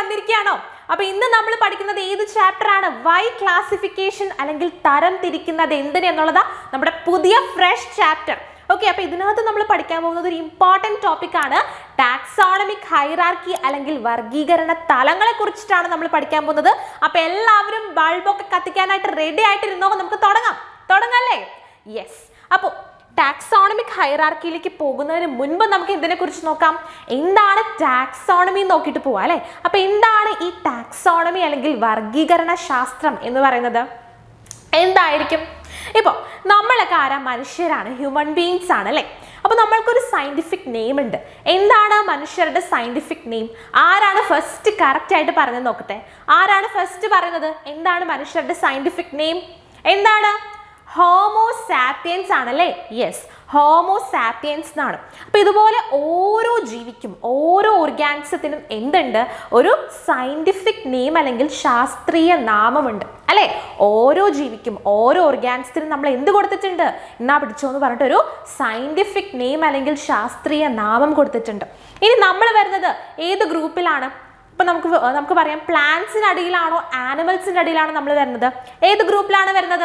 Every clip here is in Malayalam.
വന്നിരിക്കുകയാണോ അപ്പൊ ഇന്ന് നമ്മൾ പഠിക്കുന്നത് ഏത് ചാപ്റ്റർ ആണ് വൈ ക്ലാസിഫിക്കേഷൻ അല്ലെങ്കിൽ തരം തിരിക്കുന്നത് എന്തിന് എന്നുള്ളതാ നമ്മുടെ പുതിയ ഫ്രഷ് ചാപ്റ്റർ ഓക്കെ അപ്പൊ ഇതിനകത്ത് നമ്മൾ പഠിക്കാൻ പോകുന്നത് ഒരു ഇമ്പോർട്ടൻറ്റ് ടോപ്പിക് ആണ് ടാക്സോണമിക് ഹൈറാർക്കി അല്ലെങ്കിൽ വർഗീകരണ തലങ്ങളെ കുറിച്ചിട്ടാണ് നമ്മൾ പഠിക്കാൻ പോകുന്നത് അപ്പൊ എല്ലാവരും ബൾബൊക്കെ കത്തിക്കാനായിട്ട് റെഡി ആയിട്ടിരുന്നോ നമുക്ക് തുടങ്ങാം തുടങ്ങല്ലേ യെസ് അപ്പോൾ ടാക്സോണമിക് ഹൈറാർക്കിയിലേക്ക് പോകുന്നതിന് മുൻപ് നമുക്ക് ഇതിനെ കുറിച്ച് നോക്കാം എന്താണ് ടാക്സോണമി നോക്കിയിട്ട് പോവാം അല്ലേ അപ്പൊ എന്താണ് ഈ ടാക്സോണമി അല്ലെങ്കിൽ വർഗീകരണ ശാസ്ത്രം എന്ന് പറയുന്നത് എന്തായിരിക്കും ഇപ്പോൾ നമ്മളൊക്കെ ആരാ മനുഷ്യരാണ് ഹ്യൂമൻ ബീങ്സ് ആണ് അല്ലേ അപ്പോൾ നമ്മൾക്കൊരു സയൻറ്റിഫിക് നെയിം ഉണ്ട് എന്താണ് മനുഷ്യരുടെ സയൻറ്റിഫിക് നെയിം ആരാണ് ഫസ്റ്റ് കറക്റ്റ് ആയിട്ട് പറഞ്ഞത് നോക്കട്ടെ ആരാണ് ഫസ്റ്റ് പറയുന്നത് എന്താണ് മനുഷ്യരുടെ സയൻറ്റിഫിക് നെയിം എന്താണ് ഹോമോസാപ്പിയൻസ് ആണല്ലേ യെസ് ഹോമോസാപ്പിയൻസ് എന്നാണ് അപ്പൊ ഇതുപോലെ ഓരോ ജീവിക്കും ഓരോ ഓർഗാനിസത്തിനും എന്തുണ്ട് ഒരു സയന്റിഫിക് നെയിം അല്ലെങ്കിൽ ശാസ്ത്രീയ നാമമുണ്ട് അല്ലെ ഓരോ ജീവിക്കും ഓരോ ഓർഗാനിസത്തിനും നമ്മൾ എന്ത് കൊടുത്തിട്ടുണ്ട് എന്നാ പിടിച്ചോ എന്ന് പറഞ്ഞിട്ട് ഒരു സയന്റിഫിക് നെയിം അല്ലെങ്കിൽ ശാസ്ത്രീയ നാമം കൊടുത്തിട്ടുണ്ട് ഇനി നമ്മൾ വരുന്നത് ഏത് ഗ്രൂപ്പിലാണ് ഇപ്പൊ നമുക്ക് വ- നമുക്ക് പറയാം പ്ലാന്റ്സിന്റെ അടിയിലാണോ ആനിമൽസിന്റെ അടിയിലാണോ നമ്മൾ വരുന്നത് ഏത് ഗ്രൂപ്പിലാണ് വരുന്നത്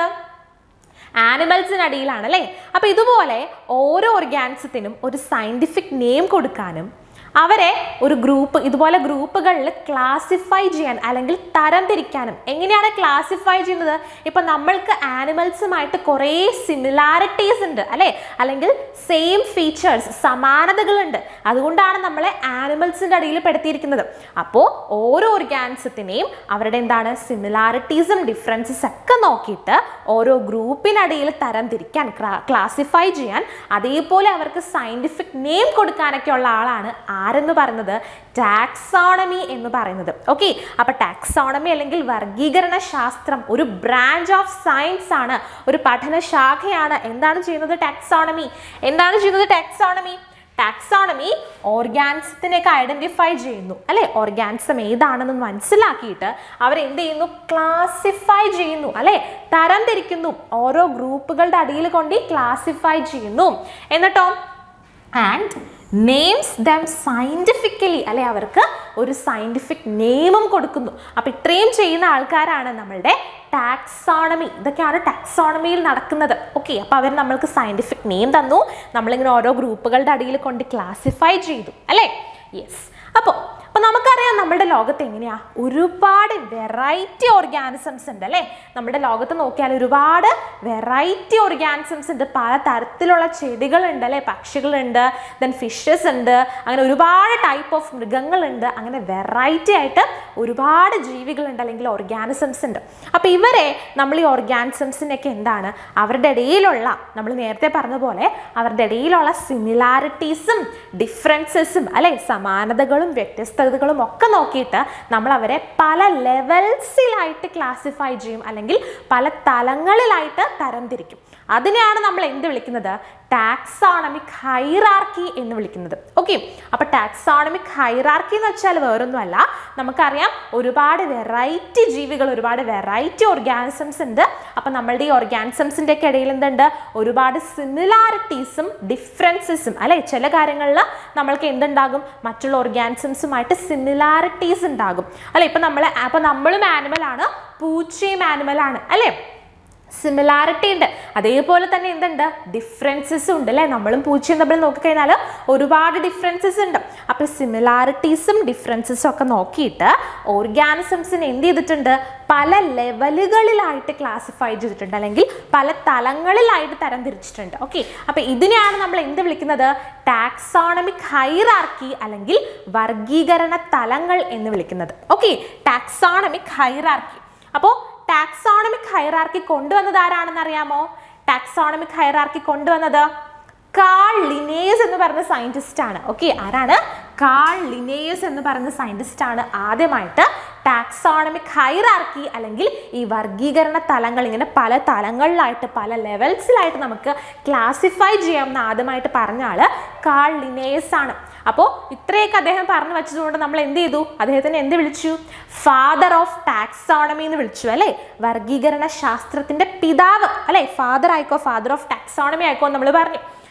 ആനിമൽസിന് അടിയിലാണ് അല്ലേ അപ്പൊ ഇതുപോലെ ഓരോ ഓർഗാനിസത്തിനും ഒരു സയന്റിഫിക് നെയിം കൊടുക്കാനും അവരെ ഒരു ഗ്രൂപ്പ് ഇതുപോലെ ഗ്രൂപ്പുകളിൽ ക്ലാസിഫൈ ചെയ്യാൻ അല്ലെങ്കിൽ തരംതിരിക്കാനും എങ്ങനെയാണ് ക്ലാസിഫൈ ചെയ്യുന്നത് ഇപ്പൊ നമ്മൾക്ക് ആനിമൽസുമായിട്ട് കുറേ സിമിലാരിറ്റീസ് ഉണ്ട് അല്ലെ അല്ലെങ്കിൽ സെയിം ഫീച്ചേഴ്സ് സമാനതകളുണ്ട് അതുകൊണ്ടാണ് നമ്മളെ ആനിമൽസിന്റെ അടിയിൽ പെടുത്തിയിരിക്കുന്നത് അപ്പോൾ ഓരോ ഓർഗാനിസത്തിനെയും അവരുടെ എന്താണ് സിമിലാരിറ്റീസും ഡിഫറൻസസ് ഒക്കെ നോക്കിയിട്ട് ഓരോ ഗ്രൂപ്പിനടിയിൽ തരം തിരിക്കാൻ ക്ലാസിഫൈ ചെയ്യാൻ അതേപോലെ അവർക്ക് സയന്റിഫിക് നെയിം കൊടുക്കാനൊക്കെ ഉള്ള ആളാണ് ആരെന്ന് പറയുന്നത് ടാക്സോണമി എന്ന് പറയുന്നത് ഓക്കെ അപ്പൊ ടാക്സോണമി അല്ലെങ്കിൽ വർഗീകരണ ശാസ്ത്രം ഒരു ബ്രാഞ്ച് ഓഫ് സയൻസ് ആണ് ഒരു പഠന ശാഖയാണ് എന്താണ് ചെയ്യുന്നത് ടാക്സോണമി എന്താണ് ചെയ്യുന്നത് ടാക്സോണമി ടാക്സോണമി ഓർഗാനിസത്തിനെയൊക്കെ ഐഡന്റിഫൈ ചെയ്യുന്നു അല്ലെ ഓർഗാനിസം ഏതാണെന്ന് മനസ്സിലാക്കിയിട്ട് അവർ എന്ത് ചെയ്യുന്നു ക്ലാസിഫൈ ചെയ്യുന്നു അല്ലെ തരംതിരിക്കുന്നു ഓരോ ഗ്രൂപ്പുകളുടെ അടിയിൽ കൊണ്ട് ക്ലാസിഫൈ ചെയ്യുന്നു എന്നിട്ടോ ആൻഡ് നെയിംസ് ദം സയൻറ്റിഫിക്കലി അല്ലെ അവർക്ക് ഒരു സയൻറ്റിഫിക് നെയിമും കൊടുക്കുന്നു അപ്പം ഇത്രയും ചെയ്യുന്ന ആൾക്കാരാണ് നമ്മളുടെ ടാക്സോണമി ഇതൊക്കെയാണ് ടാക്സോണമിയിൽ നടക്കുന്നത് ഓക്കെ അപ്പോൾ അവർ നമ്മൾക്ക് സയൻറ്റിഫിക് നെയിം തന്നു നമ്മളിങ്ങനെ ഓരോ ഗ്രൂപ്പുകളുടെ അടിയിൽ കൊണ്ട് ക്ലാസിഫൈ ചെയ്തു അല്ലേ യെസ് അപ്പോൾ അപ്പോൾ നമുക്കറിയാം നമ്മുടെ ലോകത്ത് എങ്ങനെയാ ഒരുപാട് വെറൈറ്റി ഓർഗാനിസംസ് ഉണ്ട് അല്ലേ നമ്മുടെ ലോകത്ത് നോക്കിയാൽ ഒരുപാട് വെറൈറ്റി ഓർഗാനിസംസ് ഉണ്ട് പല തരത്തിലുള്ള ചെടികളുണ്ട് അല്ലേ പക്ഷികളുണ്ട് ദെൻ ഫിഷസ് ഉണ്ട് അങ്ങനെ ഒരുപാട് ടൈപ്പ് ഓഫ് മൃഗങ്ങളുണ്ട് അങ്ങനെ വെറൈറ്റി ആയിട്ട് ഒരുപാട് ജീവികളുണ്ട് അല്ലെങ്കിൽ ഓർഗാനിസംസ് ഉണ്ട് അപ്പോൾ ഇവരെ നമ്മൾ ഈ ഓർഗാനിസംസിനൊക്കെ എന്താണ് അവരുടെ ഇടയിലുള്ള നമ്മൾ നേരത്തെ പറഞ്ഞ പോലെ അവരുടെ ഇടയിലുള്ള സിമിലാരിറ്റീസും ഡിഫറൻസസും അല്ലെ സമാനതകളും വ്യത്യസ്തതകളും ഒക്കെ നോക്കിയിട്ട് നമ്മൾ അവരെ പല ലെവൽസിലായിട്ട് ക്ലാസിഫൈ ചെയ്യും അല്ലെങ്കിൽ പല തലങ്ങളിലായിട്ട് തരംതിരിക്കും അതിനെയാണ് നമ്മൾ എന്ത് വിളിക്കുന്നത് ടാക്സോണമിക് ഹൈറാർക്കി എന്ന് വിളിക്കുന്നത് ഓക്കെ അപ്പൊ ടാക്സോണമിക് ഹൈറാർക്കി എന്ന് വെച്ചാൽ വേറൊന്നുമല്ല നമുക്കറിയാം ഒരുപാട് വെറൈറ്റി ജീവികൾ ഒരുപാട് വെറൈറ്റി ഓർഗാനിസംസ് ഉണ്ട് അപ്പൊ നമ്മളുടെ ഈ ഓർഗാനിസംസിന്റെ ഒക്കെ ഇടയിൽ എന്തുണ്ട് ഒരുപാട് സിമിലാരിറ്റീസും ഡിഫറൻസസും അല്ലെ ചില കാര്യങ്ങളിൽ നമ്മൾക്ക് എന്തുണ്ടാകും മറ്റുള്ള ഓർഗാനിസംസുമായിട്ട് സിമിലാരിറ്റീസ് ഉണ്ടാകും അല്ലെ ഇപ്പൊ നമ്മൾ അപ്പൊ നമ്മളും ആനിമൽ ആണ് പൂച്ചയും ആനിമൽ ആണ് അല്ലേ സിമിലാരിറ്റി ഉണ്ട് അതേപോലെ തന്നെ എന്തുണ്ട് ഡിഫറൻസസ് ഉണ്ട് അല്ലേ നമ്മളും പൂച്ചയും തമ്മിൽ നോക്കിക്കഴിഞ്ഞാൽ ഒരുപാട് ഡിഫറൻസസ് ഉണ്ട് അപ്പോൾ സിമിലാരിറ്റീസും ഡിഫറൻസസും ഒക്കെ നോക്കിയിട്ട് ഓർഗാനിസംസിനെ എന്ത് ചെയ്തിട്ടുണ്ട് പല ലെവലുകളിലായിട്ട് ക്ലാസിഫൈ ചെയ്തിട്ടുണ്ട് അല്ലെങ്കിൽ പല തലങ്ങളിലായിട്ട് തരംതിരിച്ചിട്ടുണ്ട് ഓക്കെ അപ്പോൾ ഇതിനെയാണ് നമ്മൾ എന്ത് വിളിക്കുന്നത് ടാക്സോണമിക് ഹൈറാർക്കി അല്ലെങ്കിൽ വർഗീകരണ തലങ്ങൾ എന്ന് വിളിക്കുന്നത് ഓക്കെ ടാക്സോണമിക് ഹൈറാർക്കി അപ്പോൾ ടാക്സോണമിക് ഹൈറാർക്കി കൊണ്ടുവന്നത് ആരാണെന്ന് അറിയാമോ ടാക്സോണമിക് ഹൈറാർക്കി കൊണ്ടുവന്നത് കാൾ ലിനേയസ് എന്ന് പറഞ്ഞ സയന്റിസ്റ്റ് ആണ് ഓക്കെ ആരാണ് കാൾ ലിനേയസ് എന്ന് പറഞ്ഞ സയന്റിസ്റ്റ് ആണ് ആദ്യമായിട്ട് ടാക്സോണമിക് ഹൈറാർക്കി അല്ലെങ്കിൽ ഈ വർഗീകരണ തലങ്ങൾ ഇങ്ങനെ പല തലങ്ങളിലായിട്ട് പല ലെവൽസിലായിട്ട് നമുക്ക് ക്ലാസിഫൈ ചെയ്യാമെന്ന് ആദ്യമായിട്ട് പറഞ്ഞ ആള് കാൾ ലിനേയസ് ആണ് അപ്പോൾ ഇത്രയൊക്കെ അദ്ദേഹം പറഞ്ഞു വെച്ചതുകൊണ്ട് നമ്മൾ എന്ത് ചെയ്തു അദ്ദേഹത്തിനെ എന്ത് വിളിച്ചു ഫാദർ ഓഫ് ടാക്സോണമി എന്ന് വിളിച്ചു അല്ലേ വർഗീകരണ ശാസ്ത്രത്തിന്റെ പിതാവ് അല്ലേ ഫാദർ ആയിക്കോ ഫാദർ ഓഫ് ടാക്സോണമി ആയിക്കോ നമ്മൾ പറഞ്ഞു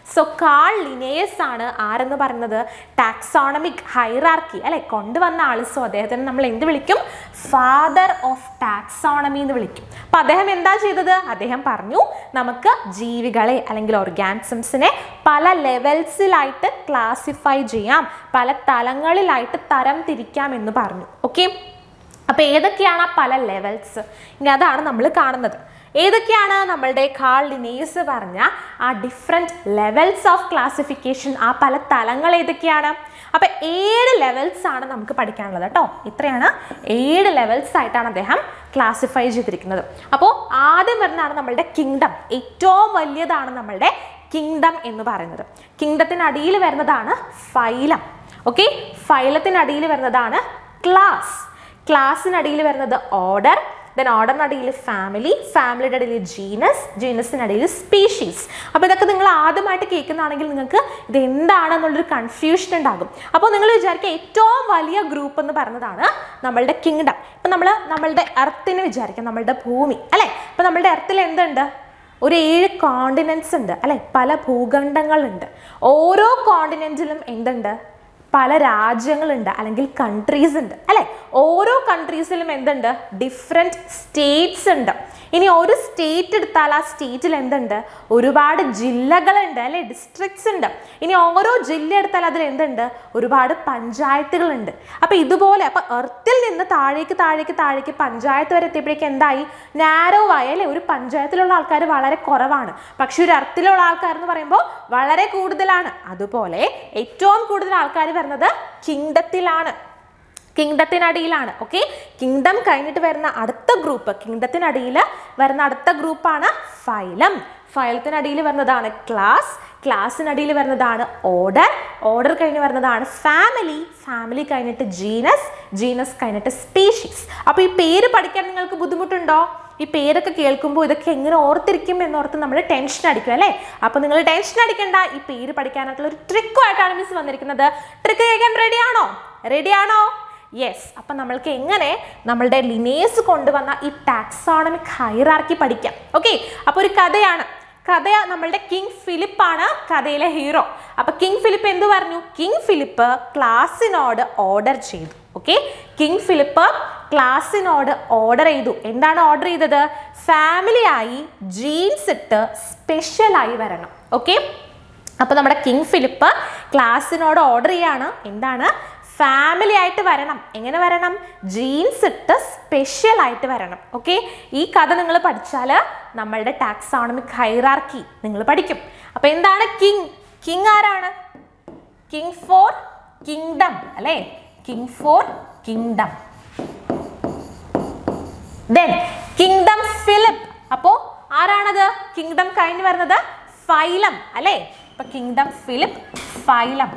സോ കാൾ ലിനേയസ് ആണ് ആരെന്ന് പറയുന്നത് ടാക്സോണമിക് ഹൈറാർക്കി അല്ലെ കൊണ്ടുവന്ന ആൾ സോ അദ്ദേഹത്തിന് നമ്മൾ എന്ത് വിളിക്കും ഫാദർ ഓഫ് ടാക്സോണമി എന്ന് വിളിക്കും അപ്പൊ അദ്ദേഹം എന്താ ചെയ്തത് അദ്ദേഹം പറഞ്ഞു നമുക്ക് ജീവികളെ അല്ലെങ്കിൽ ഓർഗാനിസംസിനെ പല ലെവൽസിലായിട്ട് ക്ലാസിഫൈ ചെയ്യാം പല തലങ്ങളിലായിട്ട് തരം തിരിക്കാം എന്ന് പറഞ്ഞു ഓക്കെ അപ്പൊ ഏതൊക്കെയാണ് ആ പല ലെവൽസ് ഇനി അതാണ് നമ്മൾ കാണുന്നത് ഏതൊക്കെയാണ് നമ്മളുടെ കാൾ ലിനേസ് പറഞ്ഞ ആ ഡിഫറെൻറ്റ് ലെവൽസ് ഓഫ് ക്ലാസിഫിക്കേഷൻ ആ പല തലങ്ങൾ ഏതൊക്കെയാണ് അപ്പൊ ഏഴ് ലെവൽസ് ആണ് നമുക്ക് പഠിക്കാനുള്ളത് കേട്ടോ ഇത്രയാണ് ഏഴ് ലെവൽസ് ആയിട്ടാണ് അദ്ദേഹം ക്ലാസിഫൈ ചെയ്തിരിക്കുന്നത് അപ്പോൾ ആദ്യം വരുന്നതാണ് നമ്മളുടെ കിങ്ഡം ഏറ്റവും വലിയതാണ് നമ്മളുടെ കിങ്ഡം എന്ന് പറയുന്നത് കിങ്ഡത്തിനടിയിൽ വരുന്നതാണ് ഫൈലം ഓക്കെ ഫൈലത്തിനടിയിൽ വരുന്നതാണ് ക്ലാസ് ക്ലാസ്സിനടിയിൽ വരുന്നത് ഓർഡർ ദെൻ ഓർഡറിനടിയിൽ ഫാമിലി ഫാമിലിയുടെ ഇടയിൽ ജീനസ് ജീനസിനിടയിൽ സ്പീഷീസ് അപ്പോൾ ഇതൊക്കെ നിങ്ങൾ ആദ്യമായിട്ട് കേൾക്കുന്നതാണെങ്കിൽ നിങ്ങൾക്ക് ഇത് എന്താണെന്നുള്ളൊരു കൺഫ്യൂഷൻ ഉണ്ടാകും അപ്പോൾ നിങ്ങൾ വിചാരിക്കുക ഏറ്റവും വലിയ ഗ്രൂപ്പ് എന്ന് പറയുന്നതാണ് നമ്മളുടെ കിങ്ഡം ഇപ്പം നമ്മൾ നമ്മളുടെ എർത്തിനെ വിചാരിക്കാം നമ്മളുടെ ഭൂമി അല്ലേ ഇപ്പം നമ്മളുടെ എർത്തിൽ എന്തുണ്ട് ഒരു ഏഴ് കോണ്ടിനെൻറ്റ്സ് ഉണ്ട് അല്ലെ പല ഭൂഖണ്ഡങ്ങളുണ്ട് ഓരോ കോണ്ടിനെൻറ്റിലും എന്തുണ്ട് പല രാജ്യങ്ങളുണ്ട് അല്ലെങ്കിൽ കൺട്രീസ് ഉണ്ട് അല്ലെ ഓരോ കൺട്രീസിലും എന്തുണ്ട് ഡിഫറെൻറ്റ് സ്റ്റേറ്റ്സ് ഉണ്ട് ഇനി ഒരു സ്റ്റേറ്റ് എടുത്താൽ ആ സ്റ്റേറ്റിൽ എന്തുണ്ട് ഒരുപാട് ജില്ലകളുണ്ട് അല്ലെ ഡിസ്ട്രിക്ട്സ് ഉണ്ട് ഇനി ഓരോ ജില്ല എടുത്താൽ അതിൽ എന്തുണ്ട് ഒരുപാട് പഞ്ചായത്തുകളുണ്ട് അപ്പൊ ഇതുപോലെ അപ്പൊ എർത്തിൽ നിന്ന് താഴേക്ക് താഴേക്ക് താഴേക്ക് പഞ്ചായത്ത് വരെ എത്തിയപ്പോഴേക്ക് എന്തായി നാരോ ആയി അല്ലെ ഒരു പഞ്ചായത്തിലുള്ള ആൾക്കാർ വളരെ കുറവാണ് പക്ഷെ ഒരു എർത്തിലുള്ള ആൾക്കാർ എന്ന് പറയുമ്പോൾ വളരെ കൂടുതലാണ് അതുപോലെ ഏറ്റവും കൂടുതൽ ആൾക്കാർ വരുന്നത് കിങ്ഡത്തിലാണ് കിങ്ഡത്തിനടിയിലാണ് ഓക്കെ കിങ്ഡം കഴിഞ്ഞിട്ട് വരുന്ന അടുത്ത ഗ്രൂപ്പ് കിങ്ഡത്തിനടിയിൽ വരുന്ന അടുത്ത ഗ്രൂപ്പാണ് ഫൈലം ഫൈലത്തിനടിയിൽ വരുന്നതാണ് ക്ലാസ് ക്ലാസ്സിനടിയിൽ വരുന്നതാണ് ഓർഡർ ഓർഡർ കഴിഞ്ഞ് വരുന്നതാണ് ഫാമിലി ഫാമിലി കഴിഞ്ഞിട്ട് ജീനസ് ജീനസ് കഴിഞ്ഞിട്ട് സ്പീഷീസ് അപ്പോൾ ഈ പേര് പഠിക്കാൻ നിങ്ങൾക്ക് ബുദ്ധിമുട്ടുണ്ടോ ഈ പേരൊക്കെ കേൾക്കുമ്പോൾ ഇതൊക്കെ എങ്ങനെ ഓർത്തിരിക്കും എന്നോർത്ത് നമ്മൾ ടെൻഷൻ അടിക്കും അല്ലേ അപ്പോൾ നിങ്ങൾ ടെൻഷൻ അടിക്കണ്ട ഈ പേര് പഠിക്കാനായിട്ടുള്ള ഒരു ട്രിക്കുമായിട്ടാണ് മിസ് വന്നിരിക്കുന്നത് ട്രിക്ക് കേൾക്കാൻ റെഡിയാണോ റെഡിയാണോ യെസ് അപ്പം നമ്മൾക്ക് എങ്ങനെ നമ്മളുടെ ലിനേസ് കൊണ്ടുവന്ന ഈ ടാക്സോണമിക് ഹൈറാർക്കി പഠിക്കാം ഓക്കെ അപ്പോൾ ഒരു കഥയാണ് കഥ നമ്മളുടെ കിങ് ഫിലിപ്പ് ആണ് കഥയിലെ ഹീറോ അപ്പൊ കിങ് ഫിലിപ്പ് എന്തു പറഞ്ഞു കിങ് ഫിലിപ്പ് ക്ലാസ്സിനോട് ഓർഡർ ചെയ്തു ഓക്കെ കിങ് ഫിലിപ്പ് ക്ലാസ്സിനോട് ഓർഡർ ചെയ്തു എന്താണ് ഓർഡർ ചെയ്തത് ഫാമിലിയായി ജീൻസ് ഇട്ട് സ്പെഷ്യലായി വരണം ഓക്കെ അപ്പൊ നമ്മുടെ കിങ് ഫിലിപ്പ് ക്ലാസ്സിനോട് ഓർഡർ ചെയ്യാണ് എന്താണ് ഫാമിലി ആയിട്ട് വരണം എങ്ങനെ വരണം ജീൻസ് ഇട്ട് സ്പെഷ്യൽ ആയിട്ട് വരണം ഓക്കെ ഈ കഥ നിങ്ങൾ പഠിച്ചാൽ നമ്മളുടെ ടാക്സോണമിക് ഹൈറാർക്കി നിങ്ങൾ പഠിക്കും അപ്പൊ എന്താണ് കിങ് കിങ് ആരാണ് കിങ് ഫോർ കിങ്ഡം അല്ലേ king for kingdom then kingdom Philip അപ്പോ ആരാണത് കിങ്ഡം കഴിഞ്ഞ് വരുന്നത് ഫൈലം അല്ലേ അപ്പൊ കിങ്ഡം ഫിലിപ്പ് ഫൈലം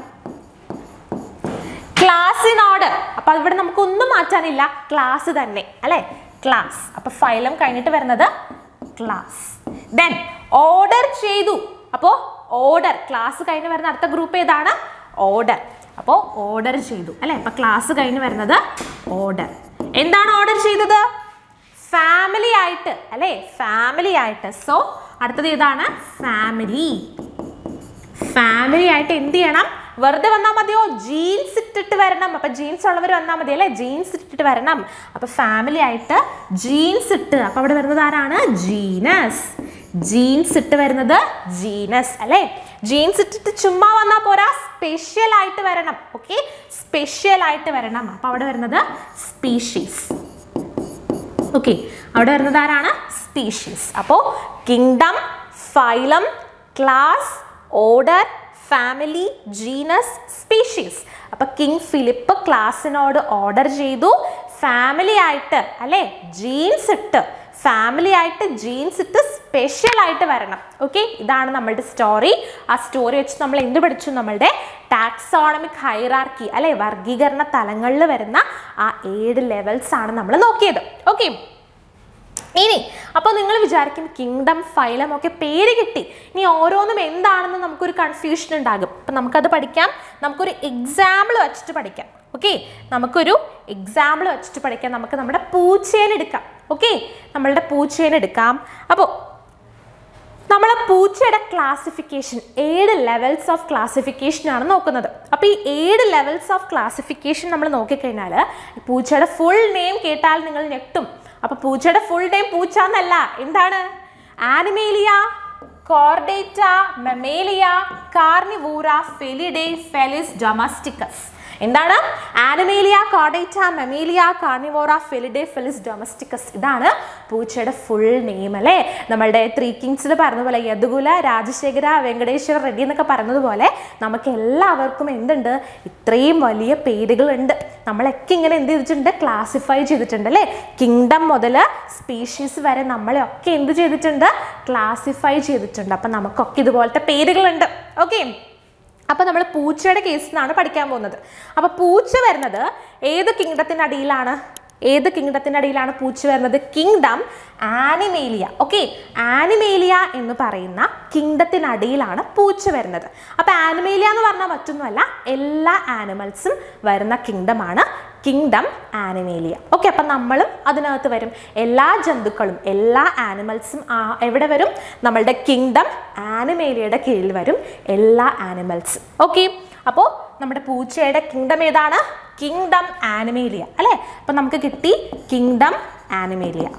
ക്ലാസ്സിനോട് അപ്പൊ ഇവിടെ നമുക്ക് ഒന്നും മാറ്റാനില്ല ക്ലാസ് തന്നെ അല്ലെ ക്ലാസ് അപ്പൊ ഫൈലം കഴിഞ്ഞിട്ട് വരുന്നത് ക്ലാസ് ദെൻ ഓർഡർ ചെയ്തു അപ്പോ ഓർഡർ ക്ലാസ് കഴിഞ്ഞ് വരുന്ന അടുത്ത ഗ്രൂപ്പ് ഏതാണ് ഓർഡർ അപ്പോൾ ഓർഡർ ചെയ്തു അല്ലെ അപ്പൊ ക്ലാസ് കഴിഞ്ഞ് വരുന്നത് ഓർഡർ എന്താണ് ഓർഡർ ചെയ്തത് ഫാമിലി ആയിട്ട് അല്ലെ ഫാമിലി ആയിട്ട് സോ അടുത്തത് ഏതാണ് ഫാമിലി ഫാമിലി ആയിട്ട് എന്ത് ചെയ്യണം വെറുതെ വന്നാൽ മതിയോ ജീൻസ് ഇട്ടിട്ട് വരണം അപ്പൊ ജീൻസ് ഉള്ളവർ വന്നാൽ മതി അല്ലെ ജീൻസ് ഇട്ടിട്ട് വരണം അപ്പൊ ഫാമിലി ആയിട്ട് ജീൻസ് ഇട്ട് അപ്പൊ അവിടെ വരുന്നത് ആരാണ് ജീനസ് ജീൻസ് ഇട്ട് വരുന്നത് ജീനസ് അല്ലെ ജീൻസ് ഇട്ടിട്ട് ചുമ്മാ വന്നാൽ പോരാ സ്പെഷ്യൽ ആയിട്ട് വരണം ഓക്കെ സ്പെഷ്യൽ ആയിട്ട് വരണം അപ്പൊ അവിടെ വരുന്നത് സ്പീഷീസ് ഓക്കെ അവിടെ വരുന്നത് ആരാണ് സ്പീഷീസ് അപ്പോൾ kingdom phylum class order family genus species അപ്പൊ കിങ് ഫിലിപ്പ് ക്ലാസ്സിനോട് ഓർഡർ ചെയ്തു ഫാമിലി ആയിട്ട് അല്ലെ ജീൻസ് ഇട്ട് ഫാമിലി ആയിട്ട് ജീൻസ് ഇട്ട് സ്പെഷ്യൽ ആയിട്ട് വരണം ഓക്കെ ഇതാണ് നമ്മളുടെ സ്റ്റോറി ആ സ്റ്റോറി വെച്ച് നമ്മൾ എന്ത് പഠിച്ചു നമ്മളുടെ ടാക്സോണമിക് ഹൈറാർക്കി അല്ലെ വർഗീകരണ തലങ്ങളിൽ വരുന്ന ആ ഏഴ് ലെവൽസ് ആണ് നമ്മൾ നോക്കിയത് ഓക്കെ ഇനി അപ്പോൾ നിങ്ങൾ വിചാരിക്കും കിങ്ഡം ഫൈലം ഒക്കെ പേര് കിട്ടി ഇനി ഓരോന്നും എന്താണെന്ന് നമുക്കൊരു കൺഫ്യൂഷൻ ഉണ്ടാകും അപ്പം നമുക്കത് പഠിക്കാം നമുക്കൊരു എക്സാമ്പിൾ വെച്ചിട്ട് പഠിക്കാം ഓക്കെ നമുക്കൊരു എക്സാമ്പിൾ വെച്ചിട്ട് പഠിക്കാം നമുക്ക് നമ്മുടെ പൂച്ചേനെ എടുക്കാം ഓക്കെ നമ്മളുടെ പൂച്ചേനെ എടുക്കാം അപ്പോൾ നമ്മൾ പൂച്ചയുടെ ക്ലാസിഫിക്കേഷൻ ഏഴ് ലെവൽസ് ഓഫ് ക്ലാസിഫിക്കേഷൻ ആണ് നോക്കുന്നത് അപ്പോൾ ഈ ഏഴ് ലെവൽസ് ഓഫ് ക്ലാസിഫിക്കേഷൻ നമ്മൾ നോക്കിക്കഴിഞ്ഞാൽ ഈ പൂച്ചയുടെ ഫുൾ നെയിം കേട്ടാൽ നിങ്ങൾ ഞെട്ടും അപ്പോൾ പൂച്ചയുടെ ഫുൾ നെയിം പൂച്ച എന്നല്ല എന്താണ് Animalia Chordata Mammalia Carnivora Felidae Felis domesticus എന്താണ് Animalia Chordata Mammalia Carnivora Felidae Felis domesticus ഇതാണ് പൂച്ചയുടെ ഫുൾ നെയിം അല്ലേ നമ്മളുടെ ത്രീ കിങ്സിൽ പറഞ്ഞതുപോലെ യദുകുല രാജശേഖര വെങ്കടേശ്വര റെഡ്ഡി എന്നൊക്കെ പറഞ്ഞതുപോലെ നമുക്ക് എല്ലാവർക്കും എന്തുണ്ട് ഇത്രയും വലിയ പേരുകളുണ്ട് നമ്മളൊക്കെ ഇങ്ങനെ എന്ത് ചെയ്തിട്ടുണ്ട് ക്ലാസിഫൈ ചെയ്തിട്ടുണ്ട് അല്ലേ കിങ്ഡം മുതൽ സ്പീഷീസ് വരെ നമ്മളെയൊക്കെ എന്ത് ചെയ്തിട്ടുണ്ട് ക്ലാസിഫൈ ചെയ്തിട്ടുണ്ട് അപ്പം നമുക്കൊക്കെ ഇതുപോലത്തെ പേരുകളുണ്ട് ഓക്കെ അപ്പോൾ നമ്മൾ പൂച്ചയുടെ കേസിൽ നിന്നാണ് പഠിക്കാൻ പോകുന്നത് അപ്പോൾ പൂച്ച വരുന്നത് ഏത് കിങ്ഡത്തിൻ്റെ അടിയിലാണ് ഏത് കിങ്ഡത്തിൻ്റെ അടിയിലാണ് പൂച്ച വരുന്നത് കിങ്ഡം ആനിമേലിയ ഓക്കെ ആനിമേലിയ എന്ന് പറയുന്ന കിങ്ഡത്തിനടിയിലാണ് പൂച്ച വരുന്നത് അപ്പോൾ ആനിമേലിയ എന്ന് പറഞ്ഞാൽ മറ്റൊന്നുമല്ല എല്ലാ ആനിമൽസും വരുന്ന കിങ്ഡമാണ് കിങ്ഡം ആനിമേലിയ ഓക്കെ അപ്പം നമ്മളും അതിനകത്ത് വരും എല്ലാ ജന്തുക്കളും എല്ലാ ആനിമൽസും എവിടെ വരും നമ്മളുടെ കിങ്ഡം ആനിമേലിയയുടെ കീഴിൽ വരും എല്ലാ ആനിമൽസും ഓക്കെ അപ്പോൾ നമ്മുടെ പൂച്ചയുടെ കിങ്ഡം ഏതാണ് കിങ്ഡം ആനിമേലിയ അല്ലേ അപ്പം നമുക്ക് കിട്ടി കിങ്ഡം ആനിമേലിയ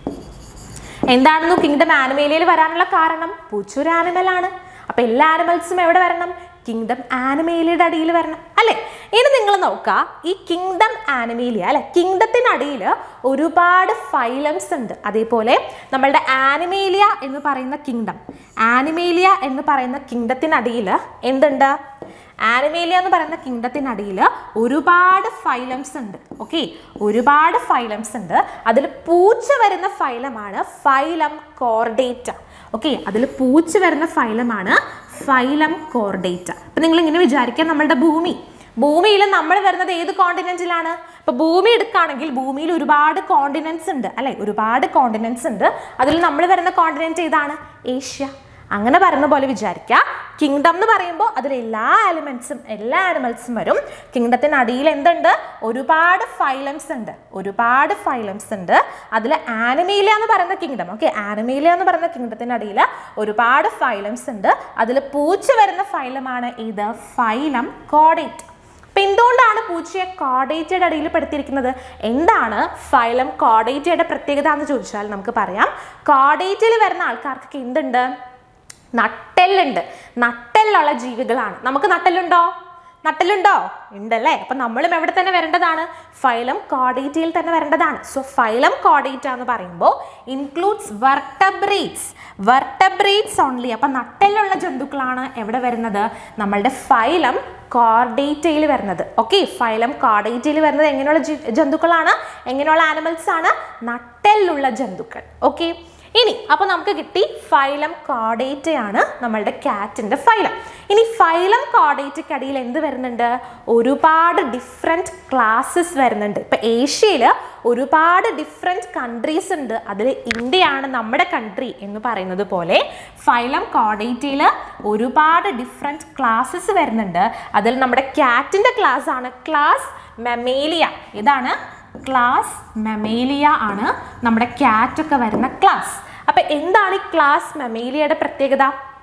എന്താണെന്നു കിങ്ഡം ആനിമേലിയയിൽ വരാനുള്ള കാരണം പൂച്ച ഒരു ആനിമലാണ് അപ്പം എല്ലാ ആനിമൽസും എവിടെ വരണം കിങ്ഡം ആനിമേലിയുടെ അടിയിൽ വരണം അല്ലേ ഇനി നിങ്ങൾ നോക്കുക ഈ കിങ്ഡം ആനിമേലിയ അല്ലെ കിങ്ഡത്തിനടിയിൽ ഒരുപാട് ഫൈലംസ് ഉണ്ട് അതേപോലെ നമ്മളുടെ ആനിമേലിയ എന്ന് പറയുന്ന കിങ്ഡം ആനിമേലിയ എന്ന് പറയുന്ന കിങ്ഡത്തിനടിയിൽ എന്തുണ്ട് ആനിമേലിയ എന്ന് പറയുന്ന കിങ്ഡത്തിനടിയിൽ ഒരുപാട് ഫൈലംസ് ഉണ്ട് ഓക്കെ ഒരുപാട് ഫൈലംസ് ഉണ്ട് അതിൽ പൂച്ച വരുന്ന ഫൈലമാണ് ഫൈലം കോർഡേറ്റ ഓക്കെ അതിൽ പൂച്ച വരുന്ന ഫൈലമാണ് ഫൈലം കോർഡേറ്റ അപ്പം നിങ്ങൾ ഇങ്ങനെ വിചാരിക്കുക നമ്മളുടെ ഭൂമി ഭൂമിയിൽ നമ്മൾ വരുന്നത് ഏത് കോണ്ടിനെന്റിലാണ് ഇപ്പൊ ഭൂമി എടുക്കുകയാണെങ്കിൽ ഭൂമിയിൽ ഒരുപാട് കോണ്ടിനെന്റ്സ് ഉണ്ട് അല്ലെ ഒരുപാട് കോണ്ടിനെന്റ്സ് ഉണ്ട് അതിൽ നമ്മൾ വരുന്ന കോണ്ടിനെന്റ് ഏതാണ് ഏഷ്യ അങ്ങനെ പറയുന്ന പോലെ വിചാരിക്കുക കിങ്ഡം എന്ന് പറയുമ്പോൾ അതിൽ എല്ലാ എലിമെന്റ്സും എല്ലാ ആനിമൽസും വരും കിങ്ഡത്തിനടിയിൽ എന്തുണ്ട് ഒരുപാട് ഫൈലംസ് ഉണ്ട് ഒരുപാട് ഫൈലംസ് ഉണ്ട് അതിൽ ആനിമേലിയ എന്ന് പറയുന്ന കിങ്ഡം ഓക്കെ ആനിമേലിയ എന്ന് പറയുന്ന കിങ്ഡത്തിനടിയിൽ ഒരുപാട് ഫൈലംസ് ഉണ്ട് അതിൽ പൂച്ച വരുന്ന ഫൈലമാണ് ഇത് ഫൈലം കോഡേറ്റ് അപ്പം എന്തുകൊണ്ടാണ് പൂച്ചയെ കോഡേറ്റയുടെ അടിയിൽ പെടുത്തിയിരിക്കുന്നത് എന്താണ് ഫൈലം കോഡേറ്റയുടെ പ്രത്യേകത എന്ന് ചോദിച്ചാൽ നമുക്ക് പറയാം കോഡേറ്റയിൽ വരുന്ന ആൾക്കാർക്കൊക്കെ എന്തുണ്ട് നട്ടെല്ലുണ്ട് നട്ടെല്ലുള്ള ജീവികളാണ് നമുക്ക് നട്ടെല്ലുണ്ടോ നട്ടലുണ്ടോ ഉണ്ടല്ലേ അപ്പൊ നമ്മളും എവിടെ തന്നെ വരേണ്ടതാണ് ഫൈലം കോഡേറ്റയിൽ തന്നെ വരേണ്ടതാണ് സോ ഫൈലം കോഡേറ്റ എന്ന് പറയുമ്പോൾ ഇൻക്ലൂഡ്സ് വെർട്ടബ്രേറ്റ്സ് വെർട്ടബ്രേറ്റ്സ് ഓൺലി അപ്പൊ നട്ടലുള്ള ജന്തുക്കളാണ് എവിടെ വരുന്നത് നമ്മളുടെ ഫൈലം കോർഡേറ്റയിൽ വരുന്നത് ഓക്കെ ഫൈലം കോർഡേറ്റയിൽ വരുന്നത് എങ്ങനെയുള്ള ജി- ജന്തുക്കളാണ് എങ്ങനെയുള്ള ആനിമൽസ് ആണ് നട്ടെല്ലുള്ള ജന്തുക്കൾ ഓക്കെ ഇനി അപ്പൊ നമുക്ക് കിട്ടി ഫൈലം കോഡേറ്റയാണ് നമ്മളുടെ കാറ്റിന്റെ ഫൈലം ഇനി ഫൈലം കോഡേറ്റയ്ക്ക് അടിയിൽ എന്ത് വരുന്നുണ്ട് ഒരുപാട് ഡിഫറെൻറ്റ് ക്ലാസ്സസ് വരുന്നുണ്ട് ഇപ്പൊ ഏഷ്യയിൽ ഒരുപാട് ഡിഫറെൻറ്റ് കൺട്രീസ് ഉണ്ട് അതിൽ ഇന്ത്യയാണ് നമ്മുടെ കൺട്രി എന്ന് പറയുന്നത് പോലെ ഫൈലം കോഡേറ്റയിൽ ഒരുപാട് ഡിഫറെൻറ്റ് ക്ലാസ്സസ് വരുന്നുണ്ട് അതിൽ നമ്മുടെ കാറ്റിന്റെ ക്ലാസ് ആണ് ക്ലാസ് മെമേലിയ ഇതാണ് ക്ലാസ് മെമേലിയ ആണ് നമ്മുടെ കാറ്റ് ഒക്കെ വരുന്ന ക്ലാസ് അപ്പൊ എന്താണ് ഈ ക്ലാസ് മെമേലിയയുടെ പ്രത്യേകത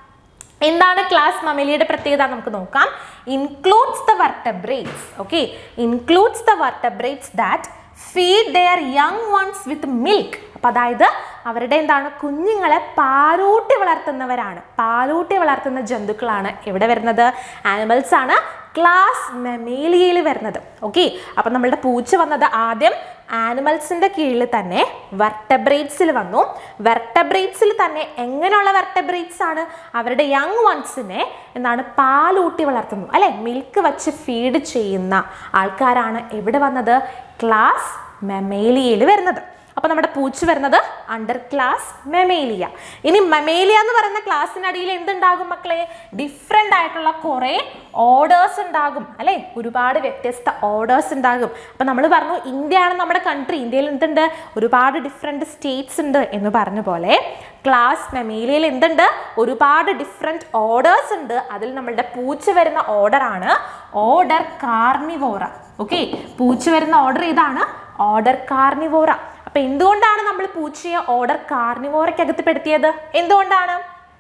എന്താണ് ക്ലാസ് മമേലിയയുടെ പ്രത്യേകത നമുക്ക് നോക്കാം includes the vertebrates okay includes the vertebrates that feed their young ones with milk അപ്പം അതായത് അവരുടെ എന്താണ് കുഞ്ഞുങ്ങളെ പാലൂട്ടി വളർത്തുന്നവരാണ് പാലൂട്ടി വളർത്തുന്ന ജന്തുക്കളാണ് എവിടെ വരുന്നത് ആനിമൽസ് ആണ് ക്ലാസ് മെമേലിയയിൽ വരുന്നത് ഓക്കെ അപ്പം നമ്മളുടെ പൂച്ച വന്നത് ആദ്യം ആനിമൽസിന്റെ കീഴിൽ തന്നെ വെർട്ടബ്രേറ്റ്സിൽ വന്നു വെർട്ടബ്രേറ്റ്സിൽ തന്നെ എങ്ങനെയുള്ള വെർട്ടബ്രേറ്റ്സ് ആണ് അവരുടെ യങ് വൺസിനെ എന്താണ് പാലൂട്ടി വളർത്തുന്നു അല്ലെ മിൽക്ക് വച്ച് ഫീഡ് ചെയ്യുന്ന ആൾക്കാരാണ് എവിടെ വന്നത് ക്ലാസ് മെമേലിയയിൽ വരുന്നത് അപ്പോൾ നമ്മുടെ പൂച്ച വരുന്നത് അണ്ടർ ക്ലാസ് മെമേലിയ ഇനി മെമേലിയ എന്ന് പറയുന്ന ക്ലാസ്സിനടിയിൽ എന്തുണ്ടാകും മക്കളെ ഡിഫറെൻ്റ് ആയിട്ടുള്ള കുറേ ഓർഡേഴ്സ് ഉണ്ടാകും അല്ലേ ഒരുപാട് വ്യത്യസ്ത ഓർഡേഴ്സ് ഉണ്ടാകും അപ്പം നമ്മൾ പറഞ്ഞു ഇന്ത്യയാണ് നമ്മുടെ കൺട്രി ഇന്ത്യയിൽ എന്തുണ്ട് ഒരുപാട് ഡിഫറെൻറ്റ് സ്റ്റേറ്റ്സ് ഉണ്ട് എന്ന് പറഞ്ഞ പോലെ ക്ലാസ് മെമേലിയയിൽ എന്തുണ്ട് ഒരുപാട് ഡിഫറെൻറ്റ് ഓർഡേഴ്സ് ഉണ്ട് അതിൽ നമ്മളുടെ പൂച്ച വരുന്ന ഓർഡറാണ് ഓർഡർ കാർണിവോറ ഓക്കെ പൂച്ച വരുന്ന ഓർഡർ ഇതാണ് ഓർഡർ കാർണിവോറ അപ്പൊ എന്തുകൊണ്ടാണ് നമ്മൾ പൂച്ചയെ ഓർഡർ കാർണിവോറയ്ക്കകത്ത് പെടുത്തിയത് എന്തുകൊണ്ടാണ്